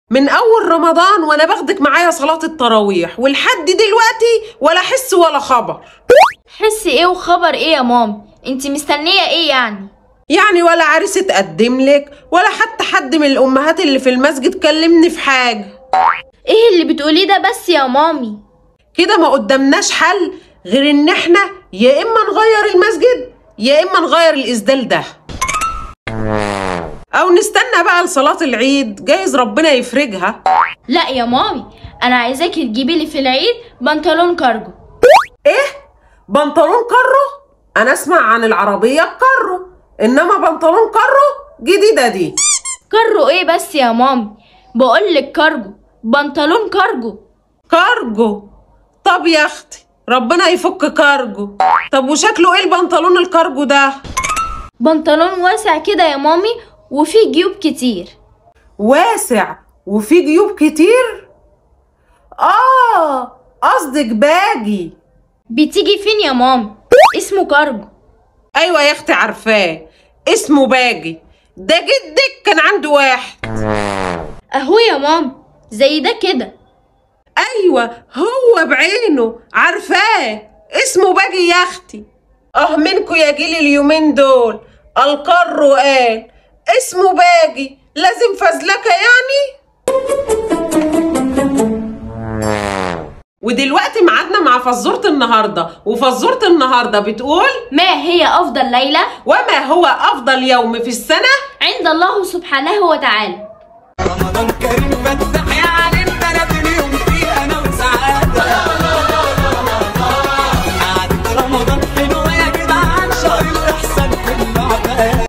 من اول رمضان وانا باخدك معايا صلاة التراويح ولحد دلوقتي ولا حس ولا خبر حس ايه وخبر ايه يا مام انت مستنيه ايه يعني يعني ولا عريس اتقدم لك ولا حتى حد من الامهات اللي في المسجد كلمني في حاجة ايه اللي بتقوليه ده بس يا مامي كده ما قدامناش حل غير ان احنا يا اما نغير المسجد يا اما نغير الاسدال ده او نستنى بقى لصلاة العيد جايز ربنا يفرجها لا يا مامي انا عايزاكي تجيبي لي في العيد بنطلون كارجو ايه بنطلون كارو انا اسمع عن العربية الكارو انما بنطلون كارو جديدة دي كارجو ايه بس يا مامي بقولك كارجو بنطلون كارجو كارجو طب يا اختي ربنا يفك كارجو طب وشكله ايه البنطلون الكارجو ده بنطلون واسع كده يا مامي وفيه جيوب كتير واسع وفيه جيوب كتير اه قصدك باجي بتيجي فين يا مامي اسمه كارجو ايوه يا اختي عارفاه اسمه باجي ده جدك كان عنده واحد اهو يا مامي زي ده كده ايوه هو بعينه عارفاه اسمه باجي يا اختي اه منكو يا جيل اليومين دول القر قال اسمه باجي لازم فزلكه يعني ودلوقتي ميعادنا مع فزورة النهاردة وفزورة النهاردة بتقول ما هي افضل ليله وما هو أفضل يوم في السنة عند الله سبحانه وتعالى رمضان كريم فتح